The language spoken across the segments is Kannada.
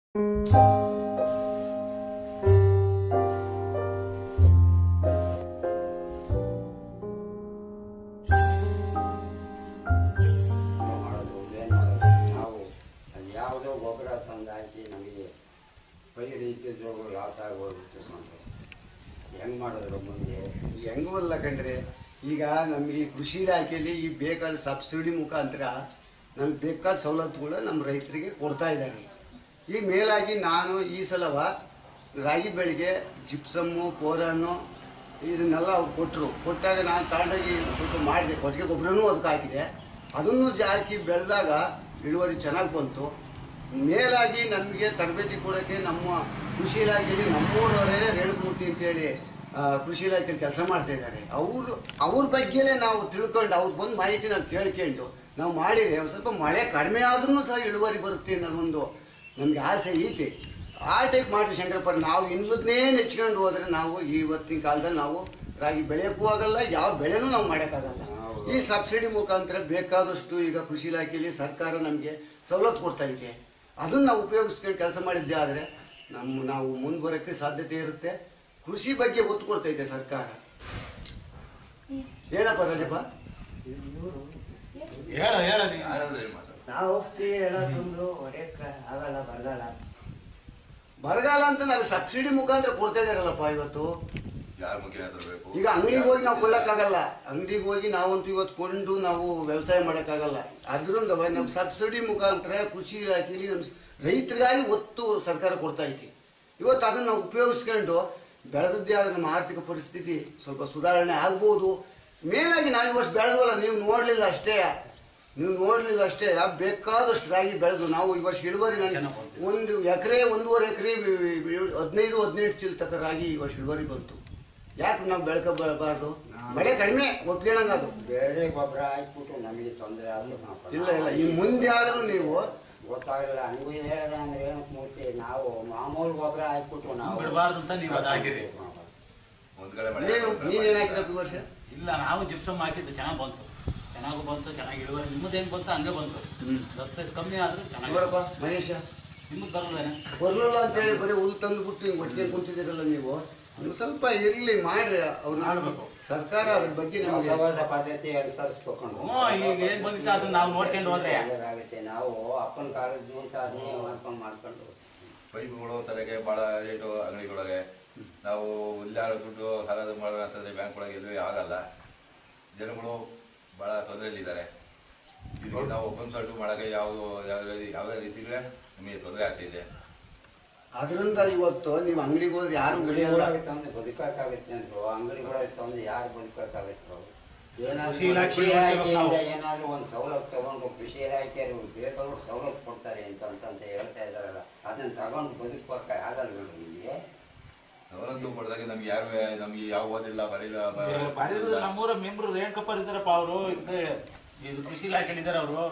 ಮಾಡೋದು ಏನು ಮಾಡೋದು ನಾವು ಅದು ಯಾವುದೋ ಗೊಬ್ಬರ ತಂದು ಹಾಕಿ ನಮಗೆ ಪೈರು ಇದ್ದಿದ್ರು ಲಾಸ್ ಆಗೋಗ್ಬಿಟ್ಟು ಹೆಂಗೆ ಮಾಡಿದ್ರು ಮುಂದೆ ಹೆಂಗೂ ಅಲ್ಲ ಕಂಡ್ರೆ ಈಗ ನಮಗೆ ಈ ಕೃಷಿ ಇಲಾಖೆಯಲ್ಲಿ ಈ ಬೇಕಾದ ಸಬ್ಸಿಡಿ ಮುಖಾಂತರ ನಮ್ಗೆ ಬೇಕಾದ ಸವಲತ್ತುಗಳು ನಮ್ಮ ರೈತರಿಗೆ ಕೊಡ್ತಾ ಇದ್ದಾರೆ ಈ ಮೇಲಾಗಿ ನಾನು ಈ ಸಲವ ರಾಗಿ ಬೆಳೆಗೆ ಜಿಪ್ಸಮ್ಮು ಪೋರನ್ನು ಇದನ್ನೆಲ್ಲ ಅವ್ರು ಕೊಟ್ಟರು ಕೊಟ್ಟಾಗ ನಾನು ತಗೊಂಡೋಗಿ ಸ್ವಲ್ಪ ಮಾಡಿದೆ ಕೊಟ್ಟಿಗೆ ಗೊಬ್ಬರನೂ ಅದಕ್ಕೆ ಹಾಕಿದೆ ಅದನ್ನು ಜ- ಹಾಕಿ ಬೆಳೆದಾಗ ಇಳುವರಿ ಚೆನ್ನಾಗಿ ಬಂತು ಮೇಲಾಗಿ ನಮಗೆ ತರಬೇತಿ ಕೊಡೋಕ್ಕೆ ನಮ್ಮ ಕೃಷಿ ಇಲಾಖೆಯಲ್ಲಿ ನಮ್ಮೂರವರೇ ರೇಣುಮೂರ್ತಿ ಅಂತೇಳಿ ಆ, ಕೃಷಿ ಇಲಾಖೆಯಲ್ಲಿ ಕೆಲಸ ಮಾಡ್ತಾ ಇದ್ದಾರೆ ಅವರು ಅವ್ರ ಬಗ್ಗೆನೇ ನಾವು ತಿಳ್ಕೊಂಡು ಅವ್ರು ಬಂದು ಮಾಹಿತಿ ನಾವು ಕೇಳ್ಕೊಂಡು ನಾವು ಮಾಡಿದ್ರೆ ಒಂದು ಸ್ವಲ್ಪ ಮಳೆ ಕಡಿಮೆ ಆದ್ರೂ ಸಹ ಇಳುವರಿ ಬರುತ್ತೆ ಅನ್ನೋ ಒಂದು ನಮಗೆ ಆಸೆ ಐತಿ ಆ ಟೈಪ್ ಮಾಡಿ ಶಂಕರಪ್ಪ ನಾವು ಇನ್ನದನ್ನೇ ನೆಚ್ಕೊಂಡು ಹೋದ್ರೆ ನಾವು ಇವತ್ತಿನ ಕಾಲದಲ್ಲಿ ನಾವು ರಾಗಿ ಬೆಳೆಯೋಕ್ಕೂ ಆಗಲ್ಲ ಯಾವ ಬೆಳೆನೂ ನಾವು ಮಾಡೋಕ್ಕಾಗಲ್ಲ ಈ ಸಬ್ಸಿಡಿ ಮುಖಾಂತರ ಬೇಕಾದಷ್ಟು ಈಗ ಕೃಷಿ ಇಲಾಖೆಯಲ್ಲಿ ಸರ್ಕಾರ ನಮಗೆ ಸವಲತ್ತು ಕೊಡ್ತಾ ಇದೆ ಅದನ್ನು ನಾವು ಉಪಯೋಗಿಸ್ಕೊಂಡು ಕೆಲಸ ಮಾಡಿದ್ದೆ ಆದರೆ ನಮ್ಮ ನಾವು ಮುಂದೆ ಬರೋಕ್ಕೆ ಸಾಧ್ಯತೆ ಇರುತ್ತೆ ಕೃಷಿ ಬಗ್ಗೆ ಒತ್ತು ಕೊಡ್ತೈತೆ ಸರ್ಕಾರ ಏನಪ್ಪ ರಾಜಪ್ಪ ಹೇಳ ಹೇಳ ನೀನು. ನಾವು ಹೋಗ್ತೀವಿ ಹೇಳೋದೊಂದು ಹೊಡೆಯಕ್ಕೆ ಆಗಲ್ಲ ಬರಗಾಲ ಬರಗಾಲ ಅಂತ ನಾವು ಸಬ್ಸಿಡಿ ಮುಖಾಂತರ ಕೊಡ್ತಾ ಇದಾರಲ್ಲಪ್ಪ ಇವತ್ತು ಯಾರ ಮುಖ್ಯನಾದ್ರು ಬೇಕು ಈಗ ಅಂಗಡಿಗೆ ಹೋಗಿ ನಾವು ಕೊಳ್ಳಕ್ಕಾಗಲ್ಲ ಅಂಗಡಿಗೆ ಹೋಗಿ ನಾವಂತೂ ಇವತ್ತು ಕೊಂಡು ನಾವು ವ್ಯವಸಾಯ ಮಾಡೋಕ್ಕಾಗಲ್ಲ ಅದರಿಂದ ನಮ್ಮ ಸಬ್ಸಿಡಿ ಮುಖಾಂತರ ಕೃಷಿ ಇಲಾಖೆಯಲ್ಲಿ ನಮ್ಮ ಸ್- ರೈತರಿಗಾಗಿ ಒತ್ತು ಸರ್ಕಾರ ಕೊಡ್ತಾ ಐತಿ ಇವತ್ತು ಅದನ್ನು ನಾವು ಉಪಯೋಗಿಸ್ಕೊಂಡು ಬೆಳೆದದ್ದೇ ಆದ ನಮ್ಮ ಆರ್ಥಿಕ ಪರಿಸ್ಥಿತಿ ಸ್ವಲ್ಪ ಸುಧಾರಣೆ ಆಗ್ಬೋದು ಮೇಲಾಗಿ ನಾವು ಇವತ್ತು ಬೆಳೆದವಲ್ಲ ನೀವು ನೋಡಲಿಲ್ಲ ಅಷ್ಟೇ ನೀವು ನೋಡಲಿಲ್ಲ ಅಷ್ಟೇ ಬೇಕಾದಷ್ಟು ರಾಗಿ ಬೆಳೆದು ನಾವು ಈ ವರ್ಷ ಇಳುವರಿ ನನಗೆ ಒಂದು ಎಕರೆ ಒಂದೂವರೆ ಎಕರೆ ಹದಿನೈದು ಹದಿನೆಂಟು ಚೀಲ ತಕ್ಕ ರಾಗಿ ಈ ವರ್ಷ ಇಳುವರಿ ಬಂತು ಯಾಕೆ ನಾವು ಬೆಳ್ಕೋಬಾರ್ದು ಮಳೆ ಕಡಿಮೆ ಒಪ್ಕೊಳ್ಳಂಗ ಅದು ಬೇರೆ ಗೊಬ್ಬರ ಹಾಕ್ಬಿಟ್ಟು ನಮಗೆ ತೊಂದರೆ ಆದರೂ ನಾವು ಇಲ್ಲ ಇಲ್ಲ ಈ ಮುಂದೆ ಆದ್ರೂ ನೀವು ಗೊತ್ತಾಗಲಿಲ್ಲ ಹಂಗೂ ಹೇಳಿದೆ ಅಂದ್ರೆ ಏನಕ್ಕೆ ಮೂರ್ತಿ ನಾವು ಮಾಮೂಲು ಗೊಬ್ಬರ ಹಾಕ್ಬಿಟ್ಟು ನಾವು ಬಿಡ್ಬಾರ್ದು ಅಂತ ನೀವು ಅದು ಹಾಕಿರಿ. ಒಂದ್ ಕಡೆ ಮಳೆ ನೀನು ಒಂದ್ ಕಡೆ ನೀನೇನ್ ಮಳೆ. ಹಾಕಿದಪ್ಪ ಈ ವರ್ಷ ಇಲ್ಲ ನಾವು ಜಿಪ್ಸಮ್ ಹಾಕಿದ್ದು ಚೆನ್ನಾಗಿ ಬಂತು ಚೆನ್ನಾಗೂ ಬಂತು ಚೆನ್ನಾಗಿ ಇಳುವರಿ ನಿಮ್ಮದು ಹೆಂಗ್ ಬಂತು ಹಂಗೆ ಬಂತು ಹತ್ತು ಪೈಸೆ ಕಮ್ಮಿ ಆದ್ರೂ ಚೆನ್ನಾಗಿ ನೋಡಪ್ಪ ಮಹೇಶ ನಿಮ್ಮದು ಬರಲ್ವೇನೆ ಬರ್ಲಿಲ್ಲ ಅಂತೇಳಿ ಬರೀ ಹುಲ್ ತಂದು ಬಿಟ್ಟು ಹಿಂಗೆ ಒಟ್ಟಿಗೆ ಕುಂತಿದ್ದೀರಲ್ಲ ನೀವು ನೀವು ಸ್ವಲ್ಪ ಇರ್ಲಿ ಮಾಡ್ರಿ ಅವ್ರು ಮಾಡ್ಬೇಕು. ಸರ್ಕಾರ ಅದ್ರ ಬಗ್ಗೆ ನಮಗೆ ಸಹವಾಸ ಪದ್ಧತಿ ಅನುಸರಿಸ್ಬೇಕು ಹ್ಞೂ ಈಗ ಏನ್ ಬಂದಿತ್ತು ಅದನ್ನ ನಾವು ನೋಡ್ಕೊಂಡು ಹೋದ್ರೆ ಒಳ್ಳೇದಾಗುತ್ತೆ ನಾವು ಅಪ್ಪನ ಕಾಲದ ಅಂತ ಅದನ್ನೇ ಮಾಡ್ಕೊಂಡು ಮಾಡ್ಕೊಂಡು ಪೈಪ್ಗಳು ತರಕ್ಕೆ ಬಹಳ ರೇಟು ಅಂಗಡಿಗಳೊಳಗೆ ನಾವು ಇಲ್ಲಾರು ದುಡ್ಡು ಸಾಲ ಮಾಡೋಣ ಅಂತಂದ್ರೆ ಬ್ಯಾಂಕ್ ಒಳಗೆ ಎಲ್ಲೂ ಆಗಲ್ಲ ಜನಗಳು ಬಹಳ ತೊಂದರೆಯಲ್ಲಿದ್ದಾರೆ ಇದಕ್ಕೆ ನಾವು ಕನ್ಸಲ್ಟ್ ಮಾಡೋಕೆ ಯಾವುದು ಯಾವುದೇ ಯಾವುದೇ ರೀತಿಗೆ ನಮಗೆ ತೊಂದರೆ ಆಗ್ತಿದೆ ಅದರಿಂದ ಇವತ್ತು ನೀವು ಅಂಗಡಿಗೆ ಹೋದ್ರೆ ಯಾರು ಬೆಳೆಯಲ್ಲ ಅಂಗಡಿಗಳಾಗಿ ತಂದು ಬದುಕಕ್ಕಾಗುತ್ತೆ ಅಂದ್ರು ಅಂಗಡಿಗಳಾಗಿ ತಂದು ಯಾರು ಬದುಕಕ್ಕಾಗುತ್ತೆ ಏನಾದ್ರು ಕೃಷಿ ಇಲಾಖೆ ಕೃಷಿ ಇಲಾಖೆಯಿಂದ ನಾವು. ಏನಾದ್ರು ಒಂದು ಸವಲತ್ತು ತಗೊಂಡು ಕೃಷಿ ಇಲಾಖೆಯವರು ಬೇಕಾದ್ರೂ ಸವಲತ್ತು ಕೊಡ್ತಾರೆ ಅಂತ ಅಂತ ಹೇಳ್ತಾ ಇದಾರಲ್ಲ ಅದನ್ನ ತಗೊಂಡು ಬದುಕೋಕೆ ಆಗಲ್ಲ ನೋಡಿ ನಿಮಗೆ ಸವಲತ್ತು ಕೊಡಿದಾಗ ನಮ್ಗೆ ಯಾರು ನಮ್ಗೆ ಯಾವ ಓದಿಲ್ಲ ಬರೀಲ್ಲ ಬ- ಬರೀದು ನಮ್ಮೂರ ಮೆಂಬ್ರು ರೇಣುಕಪ್ಪರ್ ಇದ್ದಾರಪ್ಪ ಅವರು ಇದು ಕೃಷಿ ಇಲಾಖೆಯಲ್ಲಿ ಇದ್ದಾರೆ ಅವರು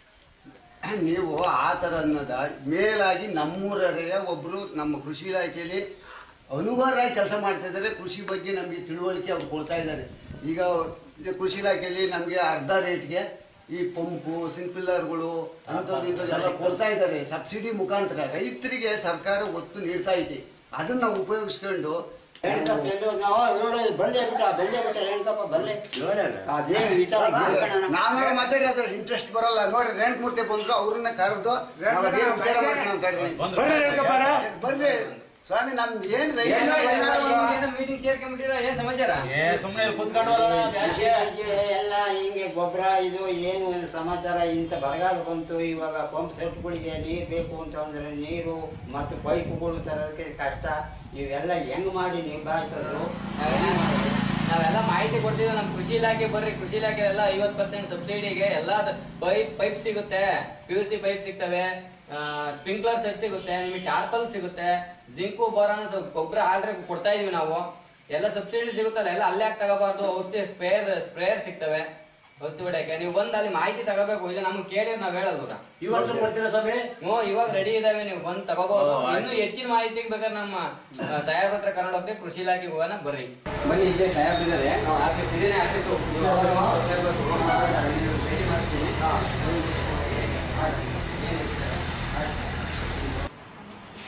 ನೀವು ಆ ಥರ ಅನ್ನೋದ ಮೇಲಾಗಿ ನಮ್ಮೂರರೇ ಒಬ್ಬರು ನಮ್ಮ ಕೃಷಿ ಇಲಾಖೆಯಲ್ಲಿ ಅನುಭವರಾಗಿ ಕೆಲಸ ಮಾಡ್ತಾ ಇದ್ದಾರೆ ಕೃಷಿ ಬಗ್ಗೆ ನಮಗೆ ತಿಳುವಳಿಕೆ ಅವ್ರು ಕೊಡ್ತಾ ಇದ್ದಾರೆ ಈಗ ಇದು ಕೃಷಿ ಇಲಾಖೆಯಲ್ಲಿ ನಮಗೆ ಅರ್ಧ ರೇಟ್ಗೆ ಈ ಪಂಪು ಸಿಂಪಿಲ್ಲರ್ಗಳು ಅಂಥದ್ದು ಇಂಥದ್ದು ಎಲ್ಲ ಕೊಡ್ತಾ ಇದ್ದಾರೆ ಸಬ್ಸಿಡಿ ಮುಖಾಂತರ ರೈತರಿಗೆ ಸರ್ಕಾರ ಒತ್ತು ನೀಡ್ತಾ ಇದೆ ಅದನ್ನ ನಾವು ಉಪಯೋಗಿಸ್ಕೊಂಡು ರೇಣುಕಪ್ಪ ಎಲ್ಲೋ ನಾವು ನೋಡಿ ಬಂದೇ ಬಿಟ್ಟ ಬಂದೇ ಬಿಟ್ಟ ರೇಣುಕಪ್ಪ ಬರಲಿ ಅದೇನು ವಿಚಾರ ಕೇಳ್ಕೊಳ್ಳೋಣ. ನಾನು ಮಾತಾಡಿದ್ರೆ ಇಂಟ್ರೆಸ್ಟ್ ಬರಲ್ಲ ನೋಡಿ ರೇಣುಮೂರ್ತಿ ಬಂದ್ರು ಅವ್ರನ್ನ ಕರೆದು ನಾವು ಅದೇನ್ ವಿಚಾರ ಮಾಡ್ಕೊಂಡು ಅಂತ ಇದ್ದೀನಿ. ಬರ್ಲಿ ಸ್ವಾಮಿ ನಮ್ದು ಏನ್ ಮೀಟಿಂಗ್ ಸೇರ್ಕೊಂಡ್ಬಿಟ್ಟಿರ ಏನ್ ಸಮಾಚಾರ ಏ ಸುಮ್ಮನೆ ಕೂತ್ಕೊಂಡು ಕೃಷಿ ಇಲಾಖೆ ಎಲ್ಲ ಹಿಂಗೆ ಗೊಬ್ಬರ ಇದು ಏನು ಒಂದು ಸಮಾಚಾರ ಇಂಥ ಬರಗಾಲ ಬಂತು ಇವಾಗ ಪಂಪ್ ಸೆಟ್ಗಳಿಗೆ ನೀರು ಬೇಕು ಅಂತಂದ್ರೆ ನೀರು ಮತ್ತು ಪೈಪ್ಗಳು ತರೋದಕ್ಕೆ ಕಷ್ಟ ಇವೆಲ್ಲ ಹೆಂಗ್ ಮಾಡಿ ನಿಭಾಯಿಸೋದು ನಾವೇನೇ ಮಾಡೋದು? ನಾವೆಲ್ಲ ಮಾಹಿತಿ ಕೊಡ್ತೀವಿ ನಮ್ಮ ಕೃಷಿ ಇಲಾಖೆ ಬರ್ರಿ ಕೃಷಿ ಇಲಾಖೆ ಎಲ್ಲ ಐವತ್ ಪರ್ಸೆಂಟ್ ಸಬ್ಸಿಡಿಗೆ ಎಲ್ಲ ಪೈಪ್ ಪೈಪ್ ಸಿಗುತ್ತೆ ಪಿ ಯು ಸಿ ಪೈಪ್ ಸಿಗ್ತವೆ ಸ್ಪ್ರಿಂಕ್ಲರ್ ಸೆಟ್ ಸಿಗುತ್ತೆ ನಿಮಗೆ ಟಾರ್ಪಲ್ ಸಿಗುತ್ತೆ ಜಿಂಕು ಬೋರಾನ ಗೊಬ್ಬರ ಆಲ್ರೆಡಿ ಕೊಡ್ತಾ ಇದೀವಿ ನಾವು ಎಲ್ಲ ಸಬ್ಸಿಡಿ ಸಿಗುತ್ತಲ್ಲ ಎಲ್ಲ ಅಲ್ಲೇ ಯಾಕೆ ತಗೋಬಾರ್ದು ಔಷಧಿ ಸ್ಪ್ರೇಯರ್ ಸ್ಪ್ರೇಯರ್ ಸಿಗ್ತವೆ ಔಷಧಿ ಹೊಡೆಯಕ್ಕೆ ನೀವು ಬಂದು ಅಲ್ಲಿ ಮಾಹಿತಿ ತಗೋಬೇಕು ಇಲ್ಲ ನಮ್ಗೆ ಕೇಳಿದ್ರೆ ನಾವ್ ಹೇಳಲ್ವಲ್ಲ ಇವತ್ತು ಕೊಡ್ತೀರಾ ಸ್ವಾಮಿ ಹ್ಞೂ ಇವಾಗ ರೆಡಿ ಇದಾವೆ ನೀವು ಬಂದು ತಗೋಬಹುದು ಇನ್ನು ಹೆಚ್ಚಿನ ಮಾಹಿತಿಗೆ ಬೇಕಾದ್ರೆ ನಮ್ಮ ಸಾಹೇಬ್ರ ಹತ್ರ ಕರ್ಕೊಂಡು ಹೋಗ್ತೀವಿ ಕೃಷಿ ಇಲಾಖೆಗೆ ಹೋಗೋಣ ಬರ್ರಿ ಬನ್ನಿ ಇಲ್ಲೇ ಸಾಹೇಬ್ರು ಇದ್ದಾರೆ ನಾವು ಆಫೀಸ್ ಇದೀನಿ ಆಫೀಸ್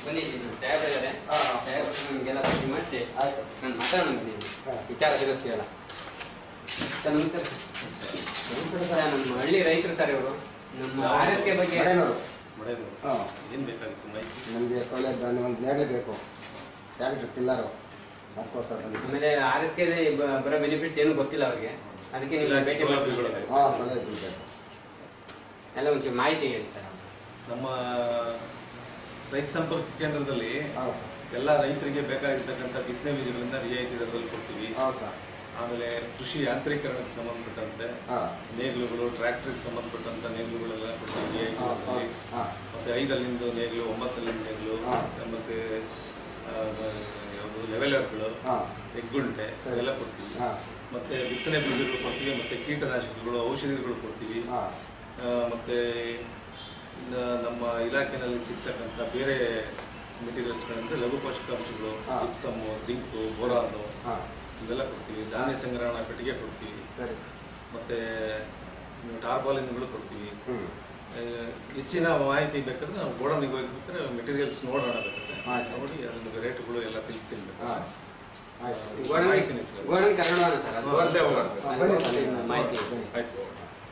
ಬನ್ನಿ ಇಲ್ಲಿ ನಮ್ಮ ಸಾಹೇಬ್ರು ಇದ್ದಾರೆ ಹಾ. ಸಾಹೇಬ್ರ ಹತ್ರ ನಿಮಗೆಲ್ಲ ಭೇಟಿ ಮಾಡಿಸಿ ಆಯ್ತು ನಾನು ಮಾತಾಡೋಣ ಬನ್ನಿ ಹಾ. ವಿಚಾರ ತಿಳಿಸ್ತೀವಲ್ಲ ಸರ್ ನಮಸ್ಕಾರ ಸರ್ ನಮ್ಮ ಹಳ್ಳಿ ರೈತರು ಸರ್ ಇವರು ನಮ್ಮ ಆರ್ ಎಸ್ ಕೆ ಬಗ್ಗೆ ಕಡೆನವರು ಮಳೆನೂರು ಹಾಂ ಏನು ಬೇಕಾಗಿತ್ತು ಮಾಹಿತಿ ನಮಗೆ ಸೌಲಭ್ಯ ಒಂದು ನೇಗಲು ಬೇಕು ಟ್ಯಾಕ್ಟ್ರ್ ಟಿಲ್ಲರು ಅದಕ್ಕೋಸ್ಕರ ಬಂದಿದ್ದೀವಿ ಆಮೇಲೆ ಆರ್ ಎಸ್ ಕೆ ಬರೋ ಬೆನಿಫಿಟ್ಸ್ ಏನು ಗೊತ್ತಿಲ್ಲ ಅವ್ರಿಗೆ ಅದಕ್ಕೆ ನೀವು ಇಲ್ಲ, ಭೇಟಿ ಸೌಲಭ್ಯಗಳು. ಮಾಡ್ತೀವಿ ಹಾಂ ಸೌಲಭ್ಯ ಬೇಕು ಎಲ್ಲ ಒಂಚೂರು ಮಾಹಿತಿ ಹೇಳಿ ಸರ್ ನಮ್ಮ ರೈತ ಸಂಪರ್ಕ ಕೇಂದ್ರದಲ್ಲಿ ಹಾಂ ಎಲ್ಲ ರೈತರಿಗೆ ಬೇಕಾಗಿರ್ತಕ್ಕಂಥ ಬಿತ್ತನೆ ಬೀಜಗಳನ್ನ ರಿಯಾಯಿತಿ ದರದಲ್ಲಿ ಕೊಡ್ತೀವಿ ಹೌದು ಸರ್ ಆಮೇಲೆ ಕೃಷಿ ಯಾಂತ್ರೀಕರಣಕ್ಕೆ ಸಂಬಂಧಪಟ್ಟಂತೆ ಹಾಂ ನೇಗ್ಲುಗಳು ಟ್ರ್ಯಾಕ್ಟರ್ಗೆ ಸಂಬಂಧಪಟ್ಟಂತ ನೇಗ್ಲುಗಳೆಲ್ಲ ಕೊಡ್ತೀವಿ ರಿಯಾಯಿತಿ ಹಾಂ ದರದಲ್ಲಿ ಹಾಂ ಮತ್ತೆ ಐದಲ್ಲಿಂದು ನೇಗ್ಲು ಒಂಬತ್ತಲ್ಲಿಂದ ನೇಗ್ಲು ಹಾ. ಮತ್ತೆ ಆ, ಯಾವುದು ಲೆವೆಲರ್ಗಳು ಹಾಂ ಹೆಗ್ಗುಂಟೆ ಸರಿ. ಇವೆಲ್ಲ ಕೊಡ್ತೀವಿ ಹಾಂ ಮತ್ತೆ ಬಿತ್ತನೆ ಬೀಜಗಳು ಕೊಡ್ತೀವಿ ಮತ್ತೆ ಕೀಟನಾಶಕಗಳು ಔಷಧಿಗಳು ಕೊಡ್ತೀವಿ ಹಾಂ ಆ, ಮತ್ತೆ ಇನ್ನು ನಮ್ಮ ಇಲಾಖೆನಲ್ಲಿ ಸಿಗ್ತಕ್ಕಂಥ ಬೇರೆ ಮೆಟೀರಿಯಲ್ಸ್ಗಳಂದ್ರೆ ಲಘು ಪೋಷಕಾಂಶಗಳು ಹಾ. ಜಿಪ್ಸಮ್ಮು ಜಿಂಕು ಬೋರಾನು ಹಾಂ ಇವೆಲ್ಲ ಕೊಡ್ತೀವಿ ಧಾನ್ಯ ಸಂಗ್ರಹಣಾ ಪೆಟ್ಟಿಗೆ ಕೊಡ್ತೀವಿ ಸರಿ ಮತ್ತೆ ಟಾರ್ಪಾಲಿನ್ಗಳು ಕೊಡ್ತೀವಿ ಹ್ಞೂ ಆ, ಹೆಚ್ಚಿನ ಮಾಹಿತಿ ಬೇಕಾದ್ರೆ ನಾವು ಗೋಡನಿಗೆ ಹೋಗ್ಬೇಕಾದ್ರೆ ಮೆಟೀರಿಯಲ್ಸ್ ನೋಡೋಣ ಬೇಕಾದ್ರೆ ಆಯ್ತು. ನೋಡಿ ಅದ್ರ ರೇಟ್ಗಳು ಎಲ್ಲ ತಿಳಿಸ್ತೀನಿ ಹಾಂ ಬೇಕಾದ್ರೆ. ಆಯ್ತು ಗೋಡನ್ ಮಾಹಿತಿ ನಿಜವಾಗಿ. ಗೋಡನ್ ಕರ್ಕೊಂಡೋಣ ಸರ್ ಅದು ಹಾ, ಅಲ್ಲೇ ಹೋಗೋಣ. ಹಾಂ, ಬನ್ನಿ ಸರ್ ಅಲ್ಲಿ ಮಾಹಿತಿ ಬನ್ನಿ. ಆಯ್ತು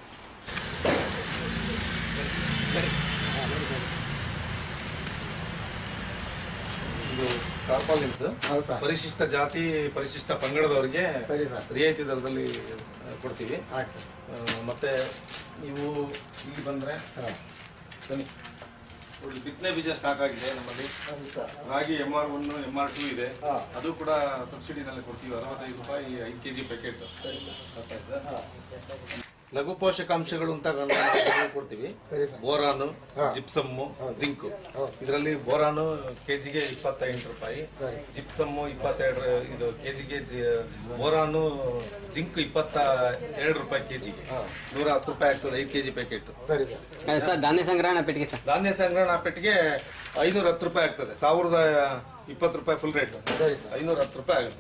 ಇದು ಟಾರ್ಪಾಲಿನ್ಸ್ ಹೌದು ಸರ್ ಪರಿಶಿಷ್ಟ ಜಾತಿ ಪರಿಶಿಷ್ಟ ಪಂಗಡದವರಿಗೆ ಸರಿ ಸರ್ ರಿಯಾಯಿತಿ ದರದಲ್ಲಿ ಆ, ಕೊಡ್ತೀವಿ ಆಯ್ತು ಸರ್ ಆ, ಮತ್ತೆ ನೀವು ಇಲ್ಲಿ ಬಂದ್ರೆ ಹಾಂ ಬನ್ನಿ ನೋಡಿ ಬಿತ್ತನೆ ಬೀಜ ಸ್ಟಾಕ್ ಆಗಿದೆ ನಮ್ಮಲ್ಲಿ ಹೌದು ಸರ್ ರಾಗಿ M R one M R two ಇದೆ ಹಾಂ ಅದು ಕೂಡ ಸಬ್ಸಿಡಿನಲ್ಲಿ ಕೊಡ್ತೀವಿ ಅರವತ್ತೈದು ರೂಪಾಯಿ ಐದು ಕೆಜಿ ಪ್ಯಾಕೆಟ್ ಸರಿ ಸರ್ ಹಾಂ ಲಘು ಪೋಷಕಾಂಶಗಳು ಅಂತ ನಾವು ಕೊಡ್ತೀವಿ ಸರಿ ಸರ್ ಬೋರಾನು ಹಾ. ಜಿಪ್ಸಮ್ಮು ಹೌದು. ಜಿಂಕು ಹೌದು. ಇದರಲ್ಲಿ ಬೋರಾನು ಕೆಜಿಗೆ ಇಪ್ಪತ್ತೆಂಟು ರೂಪಾಯಿ ಸರಿ ಜಿಪ್ಸಮ್ಮು ಇಪ್ಪತ್ತೆರಡು ಇದು ಕೆಜಿಗೆ ಬೋರಾನು ಜಿಂಕ್ ಇಪ್ಪತ್ತ ಎರಡು ರೂಪಾಯಿ ಕೆಜಿಗೆ ಹಾ. ನೂರ ಹತ್ತು ರೂಪಾಯಿ ಆಗ್ತದೆ ಐದು ಕೆಜಿ ಪ್ಯಾಕೆಟ್ ಸರಿ ಸರ್ ಸರ್ ಧಾನ್ಯ ಸಂಗ್ರಹಣ ಪೆಟ್ಟಿಗೆ ಸರ್ ಧಾನ್ಯ ಸಂಗ್ರಹಣಾ ಪೆಟ್ಟಿಗೆ ಐನೂರ ಹತ್ತು ರೂಪಾಯಿ ಆಗ್ತದೆ ಸಾವಿರದ ಇಪ್ಪತ್ತು ರೂಪಾಯಿ ಫುಲ್ ರೇಟ್ ಸರಿ ಸರ್ ಐನೂರ ಹತ್ತು ರೂಪಾಯಿ ಆಗುತ್ತೆ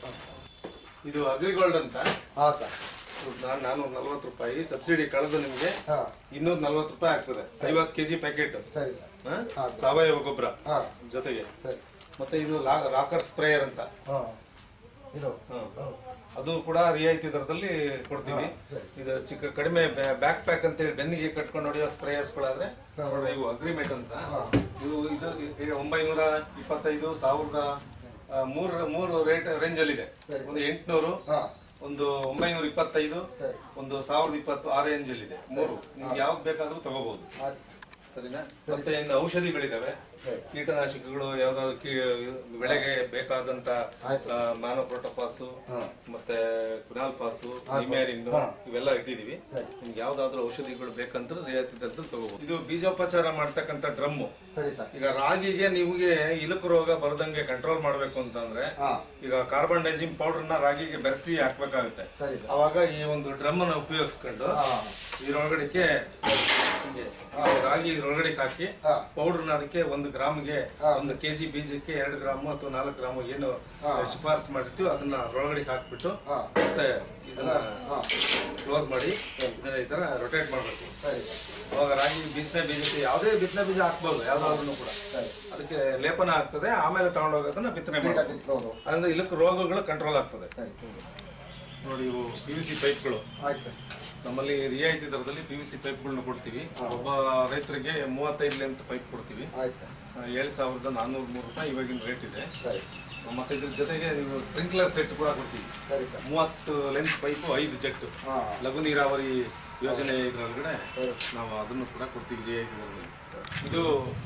ಇದು ಅಗ್ರಿಗೋಲ್ಡ್ ಅಂತ ಹೌದು ಸರ್ ನಾನು ನಾನೂರ ನಲ್ವತ್ತು ರೂಪಾಯಿ ಸಬ್ಸಿಡಿ ಕಳೆದು ನಿಮಗೆ ಹಾಂ ಇನ್ನೂರ ನಲ್ವತ್ತು ರೂಪಾಯಿ ಆಗ್ತದೆ ಐವತ್ತು ಕೆಜಿ ಪ್ಯಾಕೆಟ್ ಸರಿ ಸರ್ ಹಾ. ಸಾವಯವ ಗೊಬ್ಬರ ಹಾಂ ಜೊತೆಗೆ ಸರಿ ಮತ್ತೆ ಇದು ಲಾ- ರಾಕರ್ ಸ್ಪ್ರೇಯರ್ ಅಂತ ಹಾಂ ಇದು ಹ. ಹೌದು ಅದು ಕೂಡ ರಿಯಾಯಿತಿ ದರದಲ್ಲಿ ಕೊಡ್ತೀವಿ ಹಾ, ಸರಿ. ಇದು ಚಿಕ್ಕ ಕಡಿಮೆ ಬ್ಯಾಕ್ ಪ್ಯಾಕ್ ಅಂತ ಹೇಳಿ ಬೆನ್ನಿಗೆ ಕಟ್ಕೊಂಡು ಹೊಡೆಯೋ ಸ್ಪ್ರೇಯರ್ಸ್ಗಳಾದ್ರೆ ಹಾ. ನೋಡ್ರಿ ಇವು ಅಗ್ರಿಮೆಂಟ್ ಅಂತ ಹಾ. ಇವು ಇದು ಇದು ಒಂಬೈನೂರ ಇಪ್ಪತ್ತೈದು ಸಾವಿರದ ಆ, ಮೂರು ಮೂರು ರೇಟ್ ರೇಂಜ್ ಅಲ್ಲಿ ಇದೆ ಸರಿ, ಒಂದು ಎಂಟುನೂರು ಹಾಂ ಒಂದು ಒಂಬೈನೂರ ಇಪ್ಪತ್ತೈದು ಸರಿ ಒಂದು ಸಾವಿರದ ಇಪ್ಪತ್ತು ಆ ರೇಂಜ್ ಅಲ್ಲಿ ಇದೆ ಮೂರು ನಿಮ್ಗೆ ಯಾವ್ದು ಬೇಕಾದ್ರೂ ತಗೋಬಹುದು ಆಯ್ತು ಸರಿನಾ ಮತ್ತೆ ಇನ್ನು ಔಷಧಿಗಳಿದಾವೆ ಸರಿ. ಕೀಟನಾಶಕಗಳು ಯಾವ್ದಾದ್ರು ಕೀ ಬೆಳೆಗೆ ಬೇಕಾದಂತ ಆಯ್ತು. ಮಾನೋಪ್ರೋಟೋಫಾಸು ಹಾ. ಮತ್ತೆ ಕುನಾಲ್ಫಾಸು ಆಯ್ತು. ನಿಮ್ಯಾರಿನ್ ಹಾ. ಇವೆಲ್ಲ ಇಟ್ಟಿದೀವಿ ಸರಿ. ನಿಮ್ಗೆ ಯಾವ್ದಾದ್ರು ಔಷಧಿಗಳು ಬೇಕಂದ್ರೆ ರಿಯಾಯಿತಿ ದರದಲ್ಲಿ ತಗೋಬಹುದು ಇದು ಬೀಜೋಪಚಾರ ಮಾಡ್ತಕ್ಕಂಥ ಡ್ರಮ್ಮು ಸರಿ ಸರ್ ಈಗ ರಾಗಿಗೆ ನಿಮಗೆ ಇಲುಕು ರೋಗ ಬರದಂಗೆ ಕಂಟ್ರೋಲ್ ಮಾಡ್ಬೇಕು ಅಂತಂದ್ರೆ ಹಾಂ ಈಗ ಕಾರ್ಬನ್ ಡೈಸಿಮ್ ಪೌಡರ್ ನ ರಾಗಿಗೆ ಬೆರೆಸಿ ಹಾಕ್ಬೇಕಾಗುತ್ತೆ ಸರಿ ಸರ್ ಅವಾಗ ಈ ಒಂದು ಡ್ರಮ್ ಅನ್ನ ಉಪಯೋಗಿಸ್ಕೊಂಡು ಹಾಂ ಇದ್ರೊಳಗಡೆಗೆ ಹಿಂಗೆ ರಾಗಿ ಇದ್ರೊಳಗಡೆ ಹಾಕಿ ಹಾಂ ಪೌಡರ್ನ ಅದಕ್ಕೆ ಒಂದು ಗ್ರಾಮ್ಗೆ ಹಾ. ಒಂದು ಕೆಜಿ ಬೀಜಕ್ಕೆ ಎರಡು ಗ್ರಾಮು ಅಥವಾ ನಾಲ್ಕು ಗ್ರಾಮು ಏನು ಹಾ. ಶಿಫಾರಸ್ ಮಾಡಿರ್ತೀವಿ ಅದನ್ನ ಅದ್ರೊಳಗಡೆ ಹಾಕ್ಬಿಟ್ಟು ಹಾಂ ಮತ್ತೆ ಇದನ್ನ ಹಾಂ ಕ್ಲೋಸ್ ಮಾಡಿ ಇದನ್ನ ಈ ತರ ರೊಟೇಟ್ ಮಾಡ್ಬೇಕು ಸರಿ ಸರ್ ಅವಾಗ ರಾಗಿ ಬಿತ್ತನೆ ಬೀಜಕ್ಕೆ ಯಾವುದೇ ಬಿತ್ತನೆ ಬೀಜ ಹಾಕ್ಬೋದು ಯಾವ್ದಾದ್ರು ಕೂಡ ಸರಿ ಅದಕ್ಕೆ ಲೇಪನ ಆಗ್ತದೆ ಆಮೇಲೆ ತಗೊಂಡೋಗೋದನ್ನ ಬಿತ್ತನೆ ಬೀಜ ಮಾಡ್ಬೋದು ಬಿತ್ಬೋದು ಅದರಿಂದ ಇಲ್ಲಕ್ಕೆ ರೋಗಗಳು ಕಂಟ್ರೋಲ್ ಆಗ್ತದೆ ಸರಿ ಸರಿ ನೋಡಿ ಇವು ಪಿ ವಿ ಸಿ ಪೈಪ್ಗಳು ಆಯ್ತು ಸರ್ ನಮ್ಮಲ್ಲಿ ರಿಯಾಯಿತಿ ದರದಲ್ಲಿ ಪಿ ವಿ ಸಿ ಪೈಪ್ಗಳನ್ನ ಕೊಡ್ತೀವಿ ಒಬ್ಬ ರೈತರಿಗೆ ಮೂವತ್ತೈದು ಲೆಂತ್ ಪೈಪ್ ಕೊಡ್ತೀವಿ ಆಯ್ತು ಸರ್ ಏಳು ಸಾವಿರದ ನಾನ್ನೂರ ಮೂರು ರೂಪಾಯಿ ಇವಾಗಿನ ರೇಟ್ ಇದೆ ಸರಿ ಮತ್ತೆ ಇದ್ರ ಜೊತೆಗೆ ನೀವು ಸ್ಪ್ರಿಂಕ್ಲರ್ ಸೆಟ್ ಕೂಡ ಕೊಡ್ತೀವಿ ಸರಿ ಸರ್ ಮೂವತ್ತು ಲೆಂತ್ ಪೈಪು ಐದು ಜೆಟ್ಟು ಹಾಂ ಲಘು ನೀರಾವರಿ ಯೋಜನೆ ಇದ್ರೊಳಗಡೆ ಸರಿ. ನಾವು ಅದನ್ನು ಕೂಡ ಕೊಡ್ತೀವಿ ರಿಯಾಯಿತಿ ದರದಲ್ಲಿ ಇದು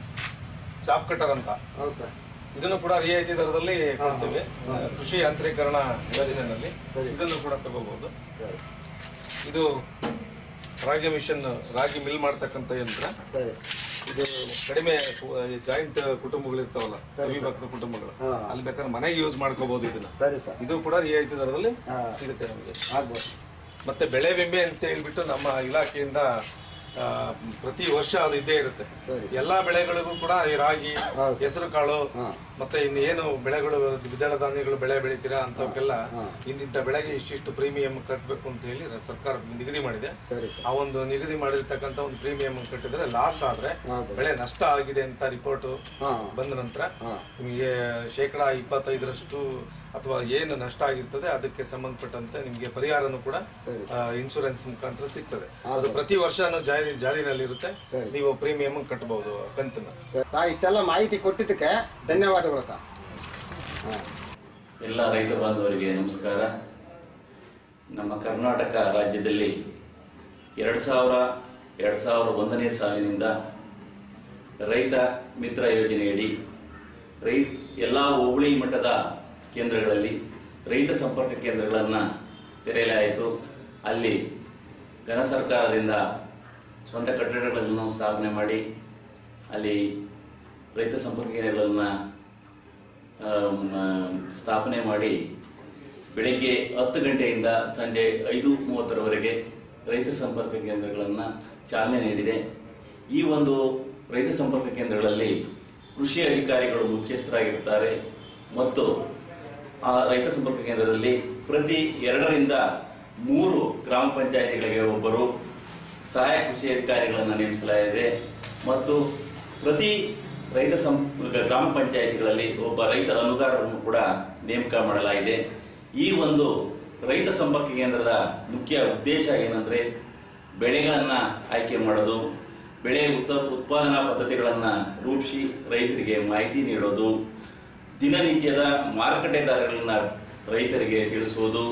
ಚಾಪ್ ಕಟರ್ ಅಂತ ಹೌದು ಸರ್ ಇದನ್ನು ಕೂಡ ರಿಯಾಯಿತಿ ದರದಲ್ಲಿ ಕೊಡ್ತೀವಿ ಕೃಷಿ ಯಾಂತ್ರೀಕರಣ ಯೋಜನೆಯಲ್ಲಿ ಸರಿ. ಇದನ್ನು ಕೂಡ ತಗೋಬಹುದು ಸರಿ ಇದು ರಾಗಿ ಮಿಷನ್ ರಾಗಿ ಮಿಲ್ ಮಾಡ್ತಕ್ಕಂಥ ಯಂತ್ರ ಸರಿ ಇದು ಕಡಿಮೆ ಜಾಯಿಂಟ್ ಕುಟುಂಬಗಳು ಇರ್ತಾವಲ್ಲ ಸರಿ, ಅವಿಭಕ್ತ ಕುಟುಂಬಗಳು ಹಾ. ಅಲ್ಲಿ ಬೇಕಾದ್ರೆ ಮನೆಗೆ ಯೂಸ್ ಮಾಡ್ಕೋಬಹುದು ಇದನ್ನ ಸರಿ ಸರ್ ಇದು ಕೂಡ ರಿಯಾಯಿತಿ ದರದಲ್ಲಿ ಹಾ. ಸಿಗುತ್ತೆ ನಮಗೆ ಆಗ್ಬೋದು ಮತ್ತೆ ಬೆಳೆ ವಿಮೆ ಅಂತ ಹೇಳ್ಬಿಟ್ಟು ನಮ್ಮ ಇಲಾಖೆಯಿಂದ ಆ, ಪ್ರತಿ ವರ್ಷ ಅದು ಇದ್ದೇ ಇರುತ್ತೆ ಸರಿ. ಎಲ್ಲಾ ಬೆಳೆಗಳಿಗೂ ಕೂಡ ಈ ರಾಗಿ ಹೌದು. ಹೆಸರು ಕಾಳು ಹಾ. ಮತ್ತೆ ಇನ್ನು ಏನು ಬೆಳೆಗಳು ದ್ವಿದಳ ಧಾನ್ಯಗಳು ಬೆಳೆ ಬೆಳಿತೀರಾ ಅಂತವಕ್ಕೆಲ್ಲ ಹಾ. ಇಂತಿಂತ ಬೆಳೆಗೆ ಇಷ್ಟಿಷ್ಟು ಪ್ರೀಮಿಯಂ ಕಟ್ಟಬೇಕು ಅಂತ ಹೇಳಿ ರ- ಸರ್ಕಾರ ನಿಗದಿ ಮಾಡಿದೆ ಸರಿ ಸರ್ ಆ ಒಂದು ನಿಗದಿ ಮಾಡಿರ್ತಕ್ಕಂಥ ಒಂದು ಪ್ರೀಮಿಯಂ ಕಟ್ಟಿದ್ರೆ ಲಾಸ್ ಆದ್ರೆ ಹೌದು. ಬೆಳೆ ನಷ್ಟ ಆಗಿದೆ ಅಂತ ರಿಪೋರ್ಟ್ ಹಾ. ಬಂದ ನಂತರ ಹಾ. ನಿಮಗೆ ಶೇಕಡ ಇಪ್ಪತ್ತೈದರಷ್ಟು ಅಥವಾ ಏನು ನಷ್ಟ ಆಗಿರ್ತದೆ ಅದಕ್ಕೆ ಸಂಬಂಧಪಟ್ಟಂತೆ ನಿಮಗೆ ಪರಿಹಾರನೂ ಕೂಡ ಸರಿ. ಇನ್ಶೂರೆನ್ಸ್ ಮುಖಾಂತರ ಸಿಗ್ತದೆ ಹೌದು. ಅದು ಪ್ರತಿ ವರ್ಷನೂ ಜಾರಿ ಜಾರಿನಲ್ಲಿರುತ್ತೆ ಸರಿ. ನೀವು ಪ್ರೀಮಿಯಂ ಕಟ್ಟಬಹುದು ಕಂತನ್ನ ಸರ್ ಸಾ ಇಷ್ಟೆಲ್ಲ ಮಾಹಿತಿ ಕೊಟ್ಟಿದ್ದಕ್ಕೆ ಧನ್ಯವಾದಗಳು ಸರ್ ಹಾಂ ಎಲ್ಲ ರೈತ ಬಾಂಧವರಿಗೆ ನಮಸ್ಕಾರ ನಮ್ಮ ಕರ್ನಾಟಕ ರಾಜ್ಯದಲ್ಲಿ ಎರಡು ಸಾವಿರ ಎರಡು ಸಾವಿರ ಒಂದನೇ ಸಾಲಿನಿಂದ ರೈತ ಮಿತ್ರ ಯೋಜನೆಯಡಿ ರೈ ಎಲ್ಲ ಹೋಬಳಿ ಮಟ್ಟದ ಕೇಂದ್ರಗಳಲ್ಲಿ ರೈತ ಸಂಪರ್ಕ ಕೇಂದ್ರಗಳನ್ನು ತೆರೆಯಲಾಯಿತು ಅಲ್ಲಿ ಘನ ಸರ್ಕಾರದಿಂದ ಸ್ವಂತ ಕಟ್ಟಡಗಳನ್ನು ಸ್ಥಾಪನೆ ಮಾಡಿ ಅಲ್ಲಿ ರೈತ ಸಂಪರ್ಕ ಕೇಂದ್ರಗಳನ್ನು ಆಮ್, ಆ, ಸ್ಥಾಪನೆ ಮಾಡಿ ಬೆಳಗ್ಗೆ ಹತ್ತು ಗಂಟೆಯಿಂದ ಸಂಜೆ ಐದು ಮೂವತ್ತರವರೆಗೆ ರೈತ ಸಂಪರ್ಕ ಕೇಂದ್ರಗಳನ್ನು ಚಾಲನೆ ನೀಡಿದೆ ಈ ಒಂದು ರೈತ ಸಂಪರ್ಕ ಕೇಂದ್ರಗಳಲ್ಲಿ ಕೃಷಿ ಅಧಿಕಾರಿಗಳು ಮುಖ್ಯಸ್ಥರಾಗಿರುತ್ತಾರೆ ಮತ್ತು ಆ ರೈತ ಸಂಪರ್ಕ ಕೇಂದ್ರದಲ್ಲಿ ಪ್ರತಿ ಎರಡರಿಂದ ಮೂರು ಗ್ರಾಮ ಪಂಚಾಯಿತಿಗಳಿಗೆ ಒಬ್ಬರು ಸಹಾಯಕ ಕೃಷಿ ಅಧಿಕಾರಿಗಳನ್ನು ನೇಮಿಸಲಾಗಿದೆ ಮತ್ತು ಪ್ರತಿ ರೈತ ಸಂ ಗ್ರಾಮ ಪಂಚಾಯಿತಿಗಳಲ್ಲಿ ಒಬ್ಬ ರೈತ ಅನುಗಾರರನ್ನು ಕೂಡ ನೇಮಕ ಮಾಡಲಾಗಿದೆ ಈ ಒಂದು ರೈತ ಸಂಪರ್ಕ ಕೇಂದ್ರದ ಮುಖ್ಯ ಉದ್ದೇಶ ಏನಂದ್ರೆ ಬೆಳೆಗಳನ್ನು ಆಯ್ಕೆ ಮಾಡೋದು ಬೆಳೆ ಉತ್ತ ಉತ್ಪಾದನಾ ಪದ್ಧತಿಗಳನ್ನು ರೂಪಿಸಿ ರೈತರಿಗೆ ಮಾಹಿತಿ ನೀಡೋದು ದಿನನಿತ್ಯದ ಮಾರುಕಟ್ಟೆ ದರಗಳನ್ನ ರೈತರಿಗೆ ತಿಳಿಸುವುದು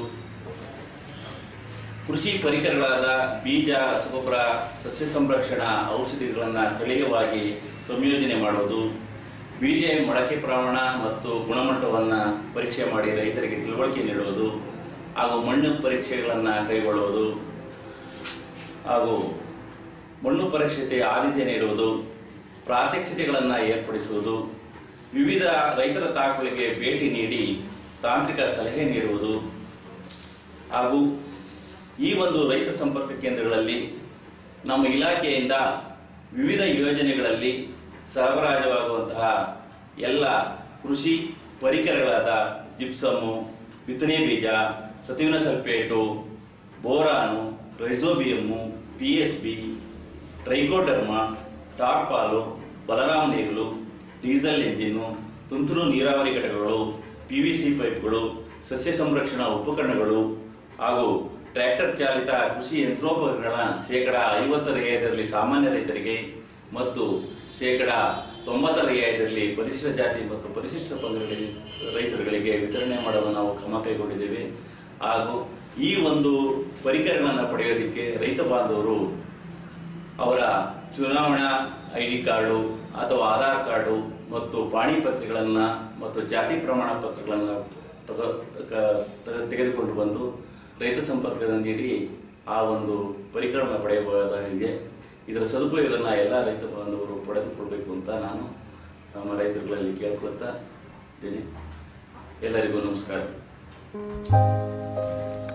ಕೃಷಿ ಪರಿಕರಗಳಾದ ಬೀಜ ರಸಗೊಬ್ಬರ ಸಸ್ಯ ಸಂರಕ್ಷಣಾ ಔಷಧಿಗಳನ್ನು ಸ್ಥಳೀಯವಾಗಿ ಸಂಯೋಜನೆ ಮಾಡುವುದು ಬೀಜ ಮೊಳಕೆ ಪ್ರಮಾಣ ಮತ್ತು ಗುಣಮಟ್ಟವನ್ನು ಪರೀಕ್ಷೆ ಮಾಡಿ ರೈತರಿಗೆ ತಿಳುವಳಿಕೆ ನೀಡುವುದು ಹಾಗೂ ಮಣ್ಣು ಪರೀಕ್ಷೆಗಳನ್ನು ಕೈಗೊಳ್ಳುವುದು ಹಾಗೂ ಮಣ್ಣು ಪರೀಕ್ಷೆಗೆ ಆದ್ಯತೆ ನೀಡುವುದು ಪ್ರಾತ್ಯಕ್ಷಿತೆಗಳನ್ನು ಏರ್ಪಡಿಸುವುದು ವಿವಿಧ ರೈತರ ತಾಕುಗಳಿಗೆ ಭೇಟಿ ನೀಡಿ ತಾಂತ್ರಿಕ ಸಲಹೆ ನೀಡುವುದು ಹಾಗೂ ಈ ಒಂದು ರೈತ ಸಂಪರ್ಕ ಕೇಂದ್ರಗಳಲ್ಲಿ ನಮ್ಮ ಇಲಾಖೆಯಿಂದ ವಿವಿಧ ಯೋಜನೆಗಳಲ್ಲಿ ಸರಬರಾಜುವಾಗುವಂತಹ ಎಲ್ಲ ಕೃಷಿ ಪರಿಕರಗಳಾದ ಜಿಪ್ಸಮ್ಮು ಬಿತ್ತನೆ ಬೀಜ ಸತುವಿನ sulphate boron rhizobium P S B trichoderma tarpaulin Balaram ನೇಗಿಲು ಡೀಸೆಲ್ ಎಂಜಿನ್ನು ತುಂತುರು ನೀರಾವರಿ ಘಟಕಗಳು ಪಿ ವಿ ಸಿ ಪೈಪ್ಗಳು ಸಸ್ಯ ಸಂರಕ್ಷಣಾ ಉಪಕರಣಗಳು ಹಾಗೂ ಟ್ರ್ಯಾಕ್ಟರ್ ಚಾಲಿತ ಕೃಷಿ ಯಂತ್ರೋಪಕರಣ ಶೇಕಡ ಐವತ್ತರ ರಿಯಾಯತಿಯಲ್ಲಿ ಸಾಮಾನ್ಯ ರೈತರಿಗೆ ಮತ್ತು ಶೇಕಡ ತೊಂಬತ್ತರ ರಿಯಾಯತಿಯಲ್ಲಿ ಪರಿಶಿಷ್ಟ ಜಾತಿ ಮತ್ತು ಪರಿಶಿಷ್ಟ ಪಂಗಡಗಳಿಗೆ ರೈತರುಗಳಿಗೆ ವಿತರಣೆ ಮಾಡಲು ನಾವು ಕ್ರಮ ಕೈಗೊಂಡಿದ್ದೇವೆ ಹಾಗೂ ಈ ಒಂದು ಪರಿಕರಗಳನ್ನು ಪಡೆಯೋದಕ್ಕೆ ರೈತ ಬಾಂಧವರು ಅವರ ಚುನಾವಣಾ ಐ ಡಿ ಕಾರ್ಡು ಅಥವಾ ಆಧಾರ್ ಕಾರ್ಡು ಮತ್ತು ಪಾಣಿ ಪತ್ರಗಳನ್ನು ಮತ್ತು ಜಾತಿ ಪ್ರಮಾಣ ಪತ್ರಗಳನ್ನು ತಗ ತಗ- ತಗ- ತೆಗೆದುಕೊಂಡು ಬಂದು ರೈತ ಸಂಪರ್ಕದ ನೀಡಿ ಆ ಒಂದು ಪರಿಕರವನ್ನು ಪಡೆಯಬಹುದಾಗಿದೆ ಇದರ ಸದುಪಯೋಗವನ್ನು ಎಲ್ಲ ರೈತ ಬಾಂಧವರು ಪಡೆದುಕೊಳ್ಬೇಕು ಅಂತ ನಾನು ನಮ್ಮ ರೈತರುಗಳಲ್ಲಿ ಕೇಳ್ಕೊಳ್ತಾ ಇದ್ದೀನಿ ಎಲ್ಲರಿಗೂ ನಮಸ್ಕಾರ